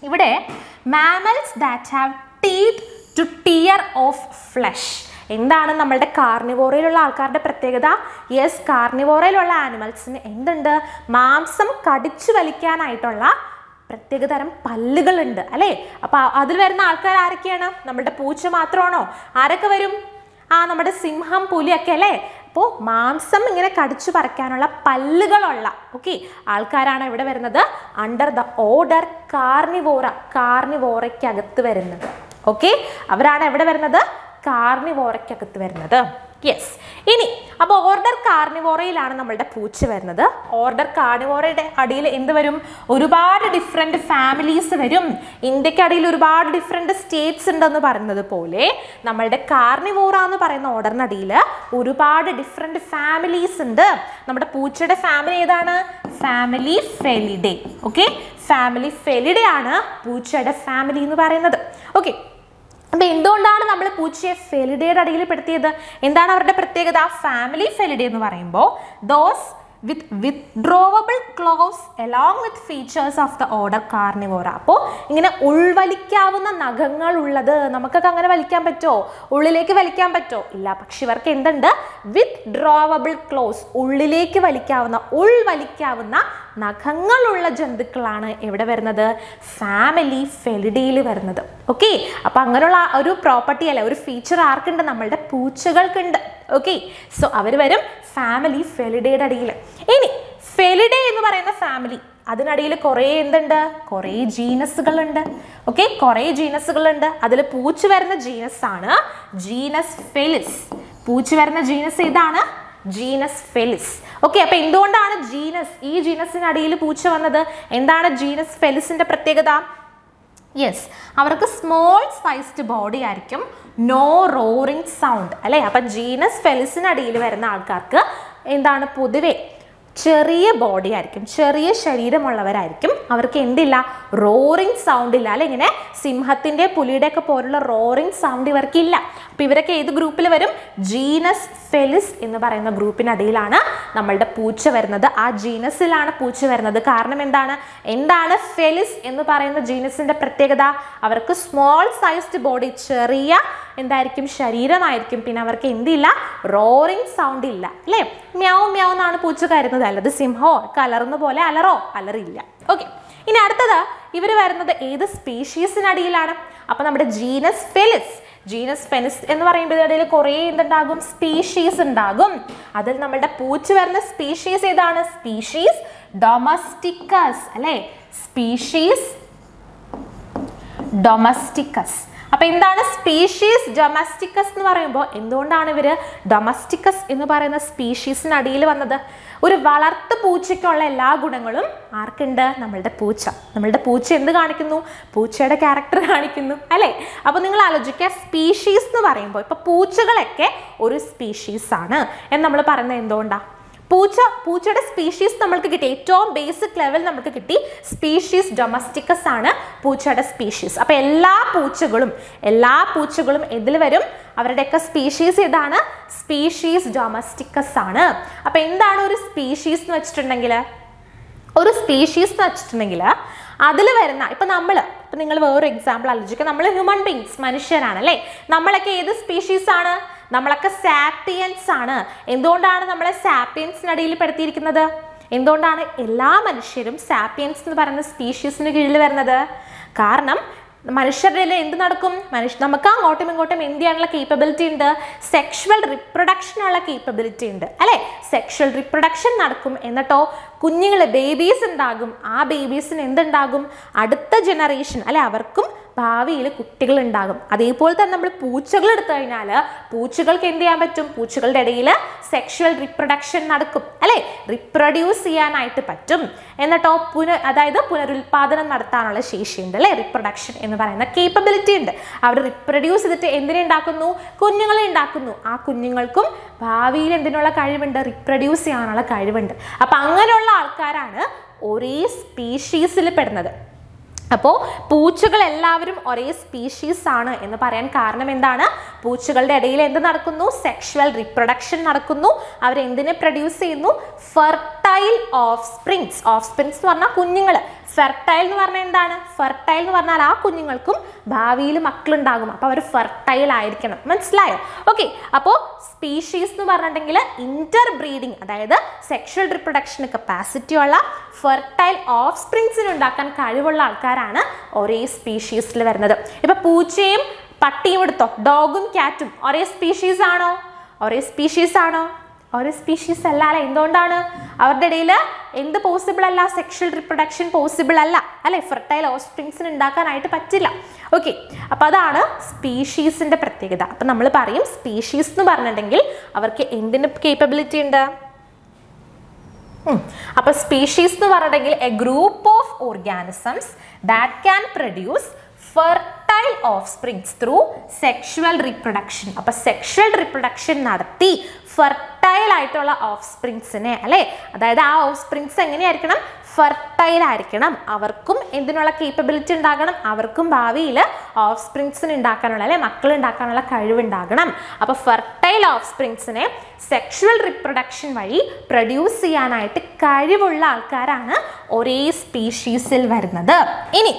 ഇവിടെ mammals that have teeth to tear off flesh എന്താണ് നമ്മളുടെ കാർണിവോറയിലുള്ള ആൾക്കാരുടെ പ്രത്യേകത യെസ് കാർണിവോറയിലുള്ള ആനിമൽസിന് എന്തുണ്ട് മാംസം കടിച്ചു വലിക്കാനായിട്ടുള്ള പ്രത്യേകതരം പല്ലുകളുണ്ട് അല്ലേ അപ്പൊ അതിൽ വരുന്ന ആൾക്കാർ ആരൊക്കെയാണ് നമ്മുടെ പൂച്ച മാത്രമാണോ ആരൊക്കെ വരും ആ നമ്മുടെ സിംഹം പുലിയൊക്കെ അല്ലേ അപ്പോൾ മാംസം ഇങ്ങനെ കടിച്ചു പറിക്കാനുള്ള പല്ലുകളുള്ള ഓക്കെ ആൾക്കാരാണ് ഇവിടെ വരുന്നത് അണ്ടർ ദ ഓർഡർ കാർണിവോറ കാർണിവോറയ്ക്കകത്ത് വരുന്നത് ഓക്കെ അവരാണ് എവിടെ വരുന്നത് കാർണിവോറയ്ക്കകത്ത് വരുന്നത് യെസ് ഇനി അപ്പോൾ ഓർഡർ കാർണിവോറയിലാണ് നമ്മളുടെ പൂച്ച വരുന്നത് ഓർഡർ കാർണിവോറയുടെ അടിയിൽ എന്ത് വരും ഒരുപാട് ഡിഫറെൻറ്റ് ഫാമിലീസ് വരും ഇന്ത്യക്ക് അടിയിൽ ഒരുപാട് ഡിഫറെൻറ്റ് സ്റ്റേറ്റ്സ് ഉണ്ടെന്ന് പറയുന്നത് പോലെ നമ്മളുടെ കാർണിവോറ എന്ന് പറയുന്ന ഓർഡറിനടിയിൽ ഒരുപാട് ഡിഫറെൻറ്റ് ഫാമിലീസ് ഉണ്ട് നമ്മുടെ പൂച്ചയുടെ ഫാമിലി ഏതാണ് family Felidae okay family Felidae ആണ് പൂച്ചയുടെ ഫാമിലി എന്ന് പറയുന്നത് ഓക്കെ അപ്പൊ എന്തുകൊണ്ടാണ് നമ്മൾ പൂച്ചയെ ഫെലിഡയുടെ അടിയിൽ പെടുത്തിയത് എന്താണ് അവരുടെ പ്രത്യേകത ഫാമിലി ഫെലിഡേ എന്ന് പറയുമ്പോൾ those with withdrawable claws along with features of the order Carnivora അപ്പോൾ ഇങ്ങനെ ഉൾവലിക്കാവുന്ന നഖങ്ങൾ ഉള്ളത് നമുക്കൊക്കെ അങ്ങനെ വലിക്കാൻ പറ്റുമോ ഉള്ളിലേക്ക് വലിക്കാൻ പറ്റുമോ ഇല്ല പക്ഷെ ഇവർക്ക് എന്തുണ്ട് വിത്ത് ഡ്രോവബിൾ ക്ലോസ് ഉള്ളിലേക്ക് വലിക്കാവുന്ന ഉൾവലിക്കാവുന്ന നഖങ്ങളുള്ള ജന്തുക്കളാണ് എവിടെ വരുന്നത് ഫാമിലി ഫെലിഡിയിൽ വരുന്നത് ഓക്കെ അപ്പൊ അങ്ങനെയുള്ള ആ ഒരു പ്രോപ്പർട്ടി അല്ല ഒരു ഫീച്ചർ ആർക്കുണ്ട് നമ്മളുടെ പൂച്ചകൾക്കുണ്ട് ഓക്കെ സോ അവർ വരും ഫാമിലി ഫെലിഡയുടെ അടിയിൽ ഇനി ഫെലിഡേ എന്ന് പറയുന്ന ഫാമിലി അതിനടിയിൽ കുറേ എന്തുണ്ട് കുറേ ജീനസുകളുണ്ട് ഓക്കെ കുറേ ജീനസുകളുണ്ട് അതിൽ പൂച്ച വരുന്ന ജീനസ് ആണ് ജീനസ് ഫെലിസ് പൂച്ച വരുന്ന ജീനസ് ഏതാണ് ജീനസ് ഫെലിസ് ഓക്കെ അപ്പൊ എന്തുകൊണ്ടാണ് ജീനസ് ഈ ജീനസിനടിയിൽ പൂച്ച വന്നത് എന്താണ് ജീനസ് ഫെലിസിന്റെ പ്രത്യേകത യെസ് അവർക്ക് സ്മോൾ സൈസ്ഡ് ബോഡി ആയിരിക്കും നോ റോറിങ് സൗണ്ട് അല്ലേ അപ്പം ജീനസ് ഫെലിസിനടിയിൽ വരുന്ന ആൾക്കാർക്ക് എന്താണ് പൊതുവെ ചെറിയ ബോഡി ആയിരിക്കും ചെറിയ ശരീരമുള്ളവരായിരിക്കും അവർക്ക് എന്തില്ല റോറിങ് സൗണ്ട് ഇല്ല അല്ലെ ഇങ്ങനെ സിംഹത്തിന്റെ പുലിയുടെ ഒക്കെ പോലുള്ള റോറിങ് സൗണ്ട് ഇവർക്കില്ല അപ്പൊ ഇവരൊക്കെ ഏത് ഗ്രൂപ്പിൽ വരും ജീനസ് ഫെലിസ് എന്ന് പറയുന്ന ഗ്രൂപ്പിനടിയിലാണ് നമ്മളുടെ പൂച്ച വരുന്നത് ആ ജീനസിലാണ് പൂച്ച വരുന്നത് കാരണം എന്താണ് എന്താണ് ഫെലിസ് എന്ന് പറയുന്ന ജീനസിന്റെ പ്രത്യേകത അവർക്ക് സ്മോൾ സൈസ്ഡ് ബോഡി ചെറിയ എന്തായിരിക്കും ശരീരമായിരിക്കും പിന്നെ അവർക്ക് എന്തില്ല റോറിങ് സൗണ്ട് ഇല്ല അല്ലേ മ്യാവ് മ്യാവ് എന്നാണ് പൂച്ച കരുതുന്നത് അല്ലത് സിംഹോ കലർന്ന പോലെ അലറോ അലറില്ല ഓക്കെ ഇനി അടുത്തത് ഇവർ വരുന്നത് ഏത് സ്പീഷീസിനടിയിലാണ് അപ്പൊ നമ്മുടെ ജീനസ് ഫെലിസ് ജീനസ് ഫെനിസ് എന്ന് പറയുമ്പോൾ ഇതിനിടയിൽ കുറേ എന്തുണ്ടാകും സ്പീഷീസ് ഉണ്ടാകും അതിൽ നമ്മളുടെ പൂച്ച വരുന്ന സ്പീഷീസ് ഏതാണ് സ്പീഷീസ് ഡൊമസ്റ്റിക്കസ് അല്ലെ സ്പീഷീസ് ഡൊമസ്റ്റിക്കസ് അപ്പൊ എന്താണ് സ്പീഷീസ് ഡൊമസ്റ്റിക്കസ് എന്ന് പറയുമ്പോൾ എന്തുകൊണ്ടാണ് ഇവര് ഡൊമസ്റ്റിക്കസ് എന്ന് പറയുന്ന സ്പീഷീസിനടിയിൽ വന്നത് ഒരു വളർത്തു പൂച്ചയ്ക്കുള്ള എല്ലാ ഗുണങ്ങളും ആർക്കുണ്ട് നമ്മളുടെ പൂച്ച നമ്മളുടെ പൂച്ച എന്ത് കാണിക്കുന്നു പൂച്ചയുടെ ക്യാരക്ടർ കാണിക്കുന്നു അല്ലേ അപ്പൊ നിങ്ങൾ ആലോചിക്കുക സ്പീഷീസ് എന്ന് പറയുമ്പോൾ ഇപ്പൊ പൂച്ചകളൊക്കെ ഒരു സ്പീഷീസ് ആണ് എന്ന് നമ്മൾ പറയുന്നത് എന്തുകൊണ്ടാണ് പൂച്ച പൂച്ചയുടെ സ്പീഷീസ് നമ്മൾക്ക് കിട്ടി ഏറ്റവും ബേസിക് ലെവൽ നമുക്ക് കിട്ടി സ്പീഷീസ് ഡൊമസ്റ്റിക്കസ് ആണ് പൂച്ചയുടെ സ്പീഷീസ് അപ്പൊ എല്ലാ പൂച്ചകളും എല്ലാ പൂച്ചകളും ഇതിൽ വരും അവരുടെയൊക്കെ സ്പീഷീസ് ഇതാണ് സ്പീഷീസ് ഡൊമസ്റ്റിക്കസ് ആണ് അപ്പൊ എന്താണ് ഒരു സ്പീഷീസ് എന്ന് വെച്ചിട്ടുണ്ടെങ്കിൽ ഒരു സ്പീഷീസ് എന്ന് വെച്ചിട്ടുണ്ടെങ്കിൽ അതിൽ വരുന്ന ഇപ്പം നമ്മൾ ഇപ്പം നിങ്ങൾ വേറൊരു എക്സാമ്പിൾ ആലോചിക്കുക നമ്മൾ ഹ്യൂമൻ ബീങ്സ് മനുഷ്യരാണ് അല്ലേ നമ്മളൊക്കെ ഏത് സ്പീഷീസ് ആണ് നമ്മളൊക്കെ സാപ്പിയൻസ് ആണ് എന്തുകൊണ്ടാണ് നമ്മളെ സാപ്പിയൻസിനടിയിൽ പെടുത്തിയിരിക്കുന്നത് എന്തുകൊണ്ടാണ് എല്ലാ മനുഷ്യരും സാപ്പിയൻസ് എന്ന് പറയുന്ന സ്പീഷീസിന് കീഴിൽ വരുന്നത് കാരണം മനുഷ്യരുടെ ഇടയിൽ എന്ത് നടക്കും മനുഷ്യ നമുക്ക് അങ്ങോട്ടും ഇങ്ങോട്ടും എന്ത് ചെയ്യാനുള്ള കേപ്പബിലിറ്റി ഉണ്ട് സെക്ഷുവൽ റിപ്രൊഡക്ഷനുള്ള കേപ്പബിലിറ്റി ഉണ്ട് അല്ലെ സെക്ഷുവൽ റിപ്രൊഡക്ഷൻ നടക്കും എന്നിട്ടോ കുഞ്ഞുങ്ങൾ ബേബീസ് ഉണ്ടാകും ആ ബേബീസിന് എന്തുണ്ടാകും അടുത്ത ജനറേഷൻ അല്ലെ അവർക്കും ഭാവിയിൽ കുട്ടികൾ ഉണ്ടാകും അതേപോലെ തന്നെ നമ്മൾ പൂച്ചകൾ എടുത്തു കഴിഞ്ഞാൽ പൂച്ചകൾക്ക് എന്ത് ചെയ്യാൻ പറ്റും പൂച്ചകളുടെ ഇടയിൽ സെക്ഷുവൽ റിപ്രൊഡക്ഷൻ നടക്കും അല്ലെ റിപ്രൊഡ്യൂസ് ചെയ്യാനായിട്ട് പറ്റും എന്നിട്ടോ പുന അതായത് പുനരുൽപാദനം നടത്താനുള്ള ശേഷിയുണ്ട് അല്ലെ റിപ്രൊഡക്ഷൻ എന്ന് പറയുന്ന കേപ്പബിലിറ്റി ഉണ്ട് അവർ റിപ്രൊഡ്യൂസ് ചെയ്തിട്ട് എന്തിനെ ഉണ്ടാക്കുന്നു കുഞ്ഞുങ്ങളെ ഉണ്ടാക്കുന്നു ആ കുഞ്ഞുങ്ങൾക്കും ഭാവിയിൽ എന്തിനുള്ള കഴിവുണ്ട് റിപ്രൊഡ്യൂസ് ചെയ്യാനുള്ള കഴിവുണ്ട് അപ്പം അങ്ങനെയുള്ള ആൾക്കാരാണ് ഒരേ സ്പീഷീസിൽ പെടുന്നത് അപ്പോൾ പൂച്ചകൾ എല്ലാവരും ഒരേ സ്പീഷീസ് ആണ് എന്ന് പറയാൻ കാരണം എന്താണ് പൂച്ചകളുടെ ഇടയിൽ എന്ത് നടക്കുന്നു സെക്ഷുവൽ റിപ്രൊഡക്ഷൻ നടക്കുന്നു അവർ എന്തിനെ പ്രൊഡ്യൂസ് ചെയ്യുന്നു fertile offsprings offsprings എന്ന് പറഞ്ഞാൽ കുഞ്ഞുങ്ങൾ ഫെർട്ടൈൽ എന്ന് പറഞ്ഞാൽ എന്താണ് ഫെർട്ടൈൽ എന്ന് പറഞ്ഞാൽ ആ കുഞ്ഞുങ്ങൾക്കും ഭാവിയിൽ മക്കളുണ്ടാകും അപ്പോൾ അവർ ഫെർട്ടൈൽ ആയിരിക്കണം മനസ്സിലായോ ഓക്കെ അപ്പോൾ സ്പീഷീസ് എന്ന് പറഞ്ഞിട്ടുണ്ടെങ്കിൽ ഇന്റർ ബ്രീഡിങ് അതായത് സെക്ഷൽ റിപ്രൊഡക്ഷന് കപ്പാസിറ്റി ഉള്ള ഫെർട്ടൈൽ ഓഫ് സ്പ്രിങ്സിന് ഉണ്ടാക്കാൻ കഴിവുള്ള ആൾക്കാരാണ് ഒരേ സ്പീഷീസിൽ വരുന്നത് ഇപ്പൊ പൂച്ചയും പട്ടിയും എടുത്തോ ഡോഗും ക്യാറ്റും ഒരേ സ്പീഷീസ് ആണോ ഒരേ സ്പീഷീസ് ആണോ ഒരേ സ്പീഷീസ് അല്ല അല്ലെ എന്തുകൊണ്ടാണ് അവരുടെ ഇടയിൽ എന്ത് പോസിബിൾ അല്ല സെക്ഷൽ റിപ്രൊഡക്ഷൻ പോസിബിൾ അല്ല അല്ലെ ഫെർട്ടൈൽ ഓഫ് സ്പ്രിങ്സിന് ഉണ്ടാക്കാനായിട്ട് പറ്റില്ല ഓക്കെ അപ്പോൾ അതാണ് സ്പീഷീസിന്റെ പ്രത്യേകത അപ്പം നമ്മൾ പറയും സ്പീഷീസ് എന്ന് പറഞ്ഞിട്ടുണ്ടെങ്കിൽ അവർക്ക് എന്തിന് കേപ്പബിലിറ്റി ഉണ്ട് അപ്പൊ സ്പീഷീസ് എന്ന് പറഞ്ഞിട്ടുണ്ടെങ്കിൽ a group of organisms that can produce fertile offsprings through sexual reproduction അപ്പൊ സെക്ഷുവൽ റീപ്രൊഡക്ഷൻ നടത്തി ഫെർട്ടൈൽ ആയിട്ടുള്ള ഓഫ് സ്പ്രിങ്സിനെ അല്ലെ അതായത് ആ ഓഫ് സ്പ്രിങ്സ് എങ്ങനെയായിരിക്കണം ഫെർട്ടൈൽ ആയിരിക്കണം അവർക്കും എന്തിനുള്ള കേപ്പബിലിറ്റി ഉണ്ടാകണം അവർക്കും ഭാവിയിൽ ഓഫ് സ്പ്രിങ്സിന് ഉണ്ടാക്കാനുള്ള അല്ലെ മക്കൾ ഉണ്ടാക്കാനുള്ള കഴിവുണ്ടാകണം അപ്പോൾ ഫെർട്ടൈൽ ഓഫ് സ്പ്രിങ്സിനെ സെക്ഷുവൽ റിപ്രൊഡക്ഷൻ വഴി പ്രൊഡ്യൂസ് ചെയ്യാനായിട്ട് കഴിവുള്ള ആൾക്കാരാണ് ഒരേ സ്പീഷീസിൽ വരുന്നത് ഇനി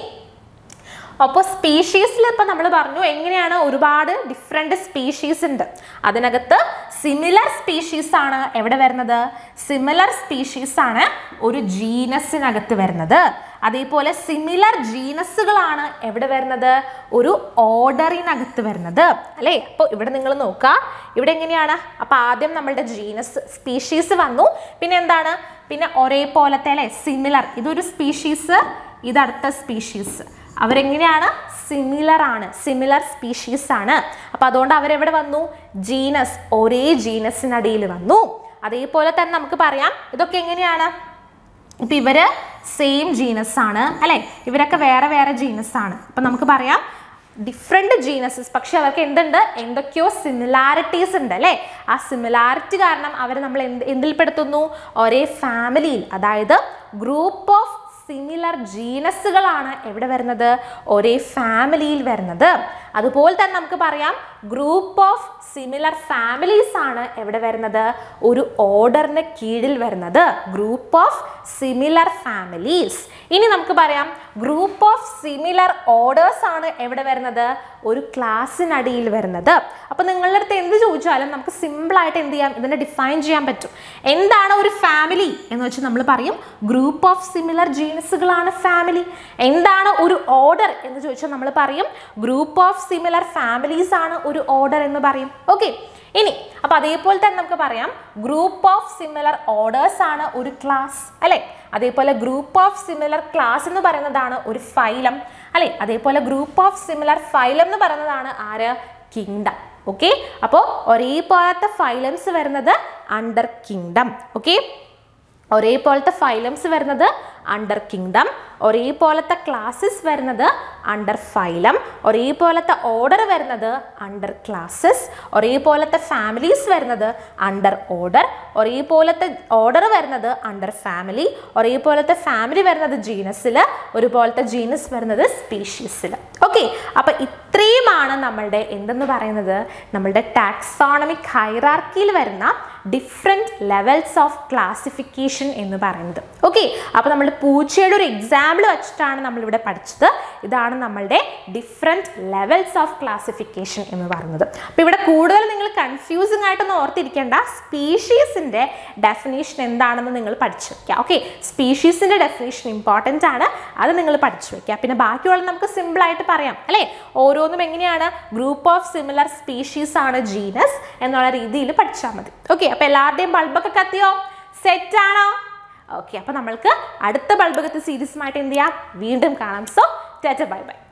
അപ്പോൾ സ്പീഷീസിൽ ഇപ്പം നമ്മൾ പറഞ്ഞു എങ്ങനെയാണ് ഒരുപാട് ഡിഫറെൻ്റ് സ്പീഷീസ് ഉണ്ട് അതിനകത്ത് സിമിലർ സ്പീഷീസ് ആണ് എവിടെ വരുന്നത് സിമിലർ സ്പീഷീസ് ആണ് ഒരു ജീനസിനകത്ത് വരുന്നത് അതേപോലെ സിമിലർ ജീനസുകളാണ് എവിടെ വരുന്നത് ഒരു ഓർഡറിനകത്ത് വരുന്നത് അല്ലേ അപ്പോൾ ഇവിടെ നിങ്ങൾ നോക്കുക ഇവിടെ എങ്ങനെയാണ് അപ്പോൾ ആദ്യം നമ്മളുടെ ജീനസ് സ്പീഷീസ് വന്നു പിന്നെ എന്താണ് പിന്നെ ഒരേപോലത്തെ അല്ലേ സിമിലർ ഇതൊരു സ്പീഷീസ് ഇതടുത്ത സ്പീഷീസ് അവരെങ്ങനെയാണ് സിമിലർ ആണ് സിമിലർ സ്പീഷീസ് ആണ് അപ്പൊ അതുകൊണ്ട് അവരെവിടെ വന്നു ജീനസ് ഒരേ ജീനസിനടിയിൽ വന്നു അതേപോലെ തന്നെ നമുക്ക് പറയാം ഇതൊക്കെ എങ്ങനെയാണ് ഇപ്പൊ ഇവര് സെയിം ജീനസ് ആണ് അല്ലെ ഇവരൊക്കെ വേറെ വേറെ ജീനസ് ആണ് അപ്പൊ നമുക്ക് പറയാം ഡിഫറെൻ്റ് ജീനസസ് പക്ഷെ അവർക്ക് എന്തുണ്ട് എന്തൊക്കെയോ സിമിലാരിറ്റീസ് ഉണ്ട് അല്ലേ ആ സിമിലാരിറ്റി കാരണം അവർ നമ്മൾ എന്ത് എന്തിൽപ്പെടുത്തുന്നു ഒരേ ഫാമിലിയിൽ അതായത് ഗ്രൂപ്പ് ഓഫ് സിമിലർ ജീനസുകളാണ് എവിടെ വരുന്നത് ഒരേ ഫാമിലിയിൽ വരുന്നത് അതുപോലെ തന്നെ നമുക്ക് പറയാം ഗ്രൂപ്പ് ഓഫ് സിമിലർ ഫാമിലീസ് ആണ് എവിടെ വരുന്നത് ഒരു ഓർഡറിന് കീഴിൽ വരുന്നത് ഗ്രൂപ്പ് ഓഫ് സിമിലർ ഫാമിലീസ് ഇനി നമുക്ക് പറയാം ഗ്രൂപ്പ് ഓഫ് സിമിലർ ഓർഡേഴ്സ് ആണ് എവിടെ വരുന്നത് ഒരു ക്ലാസ്സിനടിയിൽ വരുന്നത് അപ്പൊ നിങ്ങളുടെ അടുത്ത് എന്ത് ചോദിച്ചാലും നമുക്ക് സിമ്പിൾ ആയിട്ട് എന്ത് ചെയ്യാം ഇതിനെ ഡിഫൈൻ ചെയ്യാൻ പറ്റും എന്താണ് ഒരു ഫാമിലി എന്ന് വെച്ചാൽ നമ്മൾ പറയും ഗ്രൂപ്പ് ഓഫ് സിമിലർ ജീനസുകളാണ് ഫാമിലി എന്താണ് ഒരു ഓർഡർ എന്ന് ചോദിച്ചാൽ നമ്മൾ പറയും ഗ്രൂപ്പ് ഓഫ് സിമിലർ ഫാമിലീസ് ആണ് ഒരു ഓർഡർ എന്ന് പറയും ഓക്കെ ഇനി അപ്പൊ അതേപോലെ തന്നെ നമുക്ക് പറയാം ഗ്രൂപ്പ് ഓഫ് സിമിലർ ഓർഡേഴ്സ് ആണ് ഒരു ക്ലാസ് അല്ലെ അതേപോലെ ഗ്രൂപ്പ് ഓഫ് സിമിലർ ക്ലാസ് എന്ന് പറയുന്നതാണ് ഒരു ഫൈലം അല്ലെ അതേപോലെ ഗ്രൂപ്പ് ഓഫ് സിമിലർ ഫൈലം എന്ന് പറയുന്നതാണ് ആര് കിങ്ഡം ഓക്കെ അപ്പോൾ ഒരേപോലത്തെ ഫൈലംസ് വരുന്നത് അണ്ടർ കിങ്ഡം ഓക്കെ ഒരേപോലത്തെ ഫൈലംസ് വരുന്നത് അണ്ടർ കിങ്ഡം ഒരേപോലത്തെ ക്ലാസ്സസ് വരുന്നത് അണ്ടർ ഫൈലം ഒരേപോലത്തെ ഓർഡർ വരുന്നത് അണ്ടർ ക്ലാസ്സസ് ഒരേപോലത്തെ ഫാമിലീസ് വരുന്നത് അണ്ടർ ഓർഡർ ഒരേപോലത്തെ ഓർഡർ വരുന്നത് അണ്ടർ ഫാമിലി ഒരേപോലത്തെ ഫാമിലി വരുന്നത് ജീനസിൽ ഒരുപോലത്തെ ജീനസ് വരുന്നത് സ്പീഷീസിൽ ഓക്കെ അപ്പൊ ഇത്രയുമാണ് നമ്മളുടെ എന്തെന്ന് പറയുന്നത് നമ്മളുടെ ടാക്സോണമിക് ഹൈറാർക്കിയിൽ വരുന്ന ഡിഫറെൻറ്റ് ലെവൽസ് ഓഫ് ക്ലാസിഫിക്കേഷൻ എന്ന് പറയുന്നത് ഓക്കെ അപ്പോൾ നമ്മൾ പൂച്ചയുടെ ഒരു എക്സാമ്പിൾ വെച്ചിട്ടാണ് നമ്മളിവിടെ പഠിച്ചത് ഇതാണ് നമ്മളുടെ ഡിഫറെൻറ്റ് ലെവൽസ് ഓഫ് ക്ലാസിഫിക്കേഷൻ എന്ന് പറയുന്നത് അപ്പോൾ ഇവിടെ കൂടുതൽ നിങ്ങൾ കൺഫ്യൂസിങ് ആയിട്ടൊന്നും ഓർത്തിരിക്കേണ്ട സ്പീഷീസിൻ്റെ ഡെഫിനേഷൻ എന്താണെന്ന് നിങ്ങൾ പഠിച്ചു വെക്കുക ഓക്കെ സ്പീഷീസിൻ്റെ ഡെഫിനേഷൻ ഇമ്പോർട്ടൻ്റ് ആണ് അത് നിങ്ങൾ പഠിച്ചു വെക്കുക പിന്നെ ബാക്കിയുള്ള നമുക്ക് സിമ്പിളായിട്ട് പറയാം അല്ലേ ഓരോന്നും എങ്ങനെയാണ് ഗ്രൂപ്പ് ഓഫ് സിമിലർ സ്പീഷീസ് ആണ് ജീനസ് എന്നുള്ള രീതിയിൽ പഠിച്ചാൽ മതി ഓക്കെ അപ്പോൾ എല്ലാവരുടെയും ബൾബൊക്കെ കത്തിയോ സെറ്റ് ആണോ ഓക്കെ അപ്പോൾ നമ്മൾക്ക് അടുത്ത ബൾബ് കത്ത് സീരീസുമായിട്ട് എന്ത് ചെയ്യാം വീണ്ടും കാണാം സോ ടാറ്റ ബൈ ബൈ